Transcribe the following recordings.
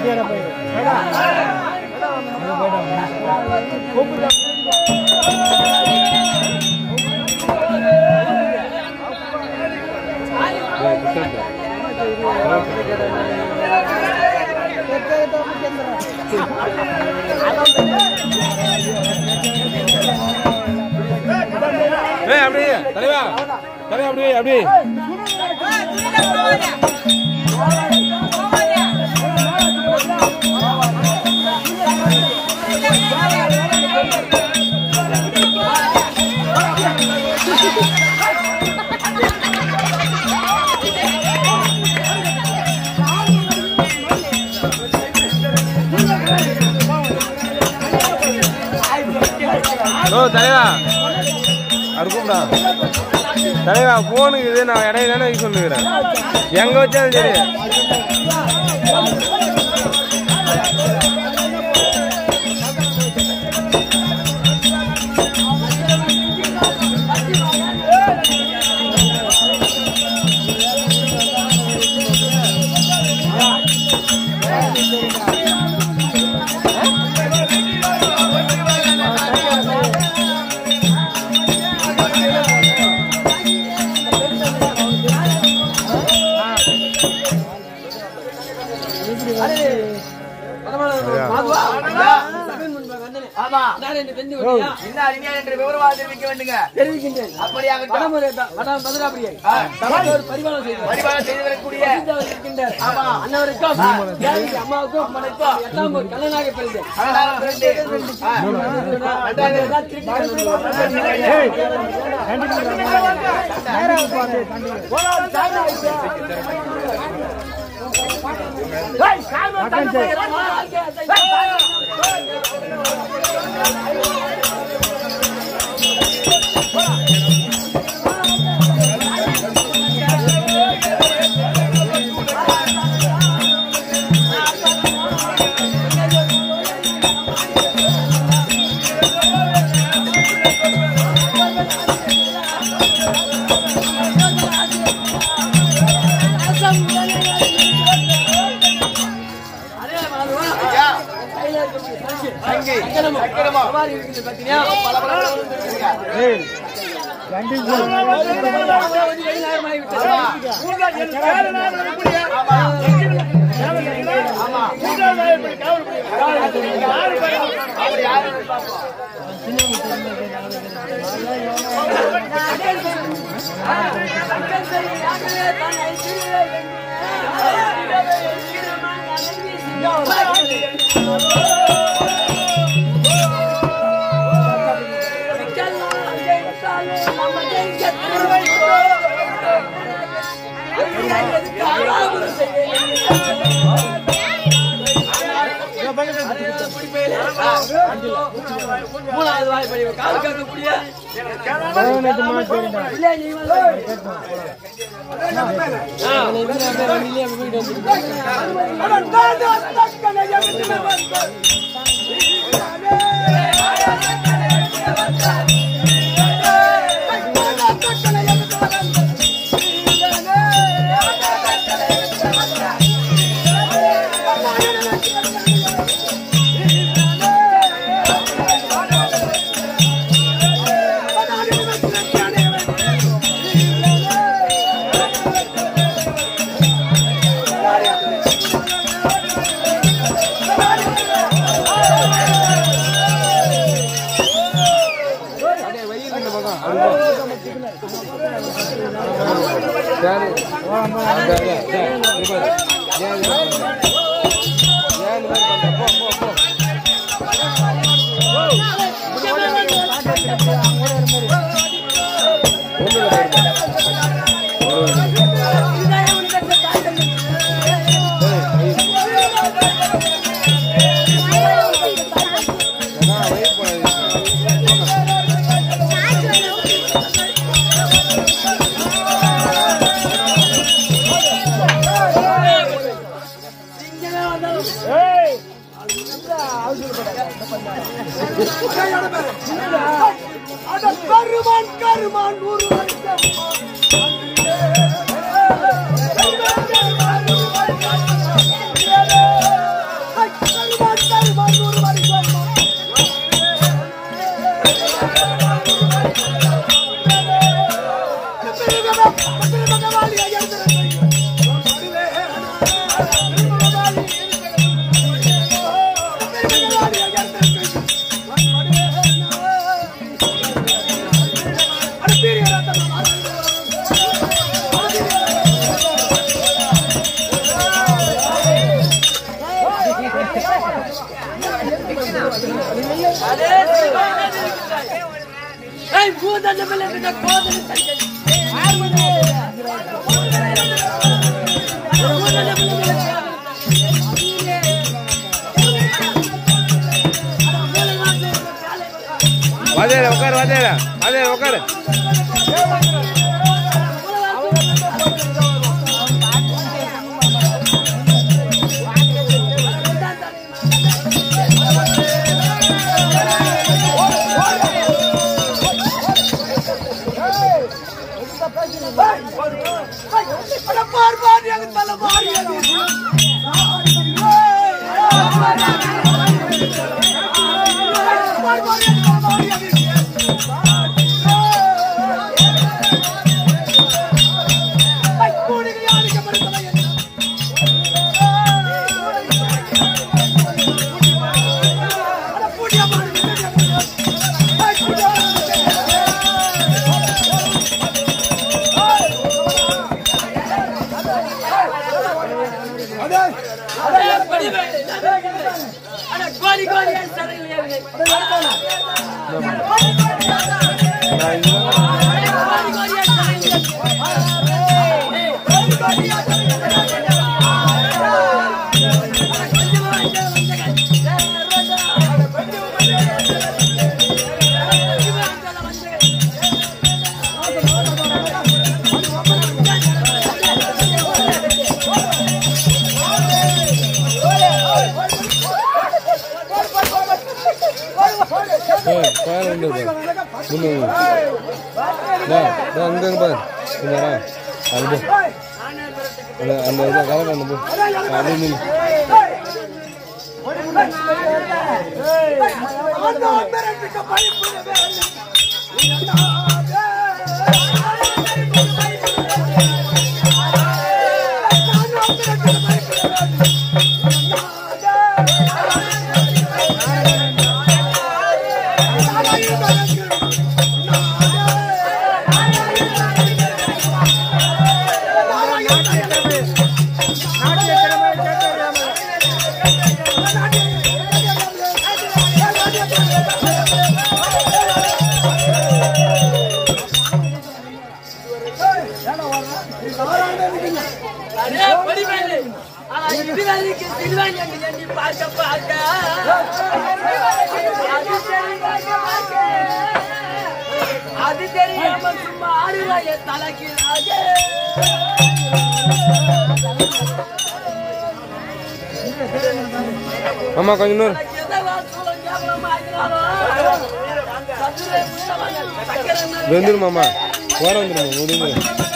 ஏய் அப்படியே தலைவா தலைவா அப்படியே அப்படியே ஓ தலைவா அவர் கூப்பிடா தலைவா போனுக்கு இது நான் இடையில தானே யூஸ் பண்ணுகிறேன் எங்க வச்சாலும் சரி ஆமா நான் ரெண்டு பெண்ணு வழியா என்ன அறிஞர் என்று விவரமாக தெரிவிக்க வேண்டுங்க தெரிவிக்கின்றேன் அப்படியாக வடமுறை வட- மதுராபுரியை தமக்கு ஒரு பரிமாணம் செய்து பரிபாலனை செய்து வரக்கூடிய இருக்கின்றார் ஆமா. அன்னவருக்கும் ஜானகி அம்மாவுக்கும் உங்களுக்கும் எட்டாம் ஒரு கல்லனாக பிறந்தேன் அழகான பிறந்து ஆ, நன்றாக அதே மாதுவா, ஐயா, கையில இருக்கக்கூடிய சங்கு, சங்கி, சக்கரமும், சக்கரமும். சவாரி இருக்குது பாத்தீங்களா? பல பல பல இருக்குங்க. கொஞ்சம் வெளிநகரமாகி விட்டது. ஆமா அப்படி யாரும் பார்ப்போம் மூணாவது வாய்ப்படி காது கேட்கக்கூடிய இல்லை, நீ வந்து- ஆ, நீ வந்து அப்படியே வெளியே வீடு வந்துருக்கு. அதே சிவானது இருக்கிறாய். ஏய், பூதண்ட மேல இருக்க கோதலை தரிக்கலை. பூதண்ட மேல இருக்க வாதையில உட்காரு வாதையில வாதையில உட்காரு அட கோடி கோடியா சரையில் ஏறுங்க. நான் இங்க கோடி கோடியா சரையில் ஏறுங்க. ஏய், பாரு உண்டு பாரு. முன்னு உண்டு. டா, டா, இங்க இங்க பாரு. இங்க வா. அது போ. அந்த அந்த இதை கலக்க அந்த போ. அது நில்லு. அடே, கொடிமேலு. ஆனா, இதுவரைக்கு சிறுவாணியை எண்ணி பார்க்க பார்க்க. அது தெரியாம பார்க்க. அது தெரியாம சும்மா ஆடுவாய தலைக்கிறாங்க மாமா கொஞ்சம் நூறு இது வந்துடும் மாமா ஓர வந்துடும் முடிஞ்சு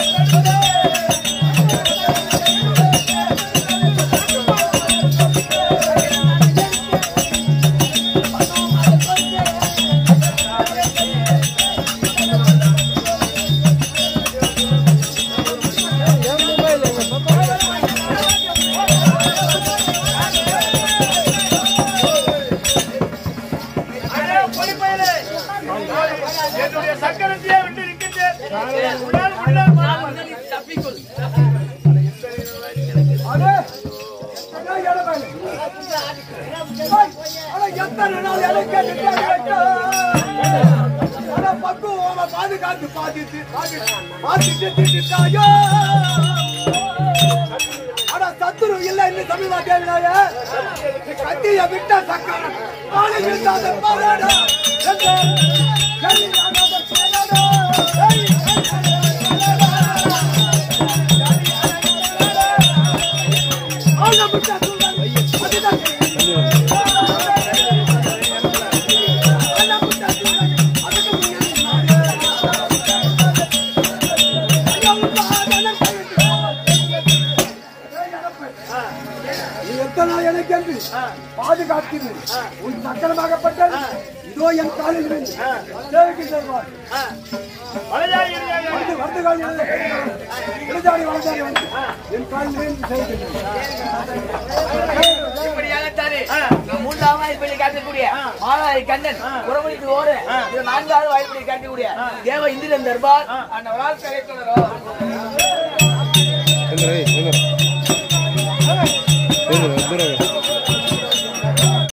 என்னுடைய சக்கரத்தையே விட்டு இருக்கின்றேன் உள்ளால் உள்ளால் தப்பிக்கொள் பாதுகாத்து பாதித்து பாதித்து திட்டாயோ ஆனா சத்துரு இல்ல இன்னும் சமீபா தேவினாய கத்திய விட்ட சக்கரம் பாடி விட்டாத பாராடா நீ எத்தனை எனக்கு என்று பாதுகாக்கிறேன் உன் சக்கரமாகப்பட்டது இதோ என் காலில் விழுந்து சேவைக்கு செல்வார் வந்து வந்து காலில் இடதாடி வளர்ந்தாடி வந்து என் காலில் விழுந்து சேவைக்கின்றேன் இப்படியாகத்தானே மூன்றாவது வாய்ப்படி காட்டக்கூடிய மாலாரி கண்ணன் புறமணிக்கு ஓடு இது நான்காவது வாய்ப்படி காட்டக்கூடிய தேவ இந்திரன் தர்பார் அந்த வாழ்க்கை தொடரும் வந்துடும் வந்துடும் வந்துடும்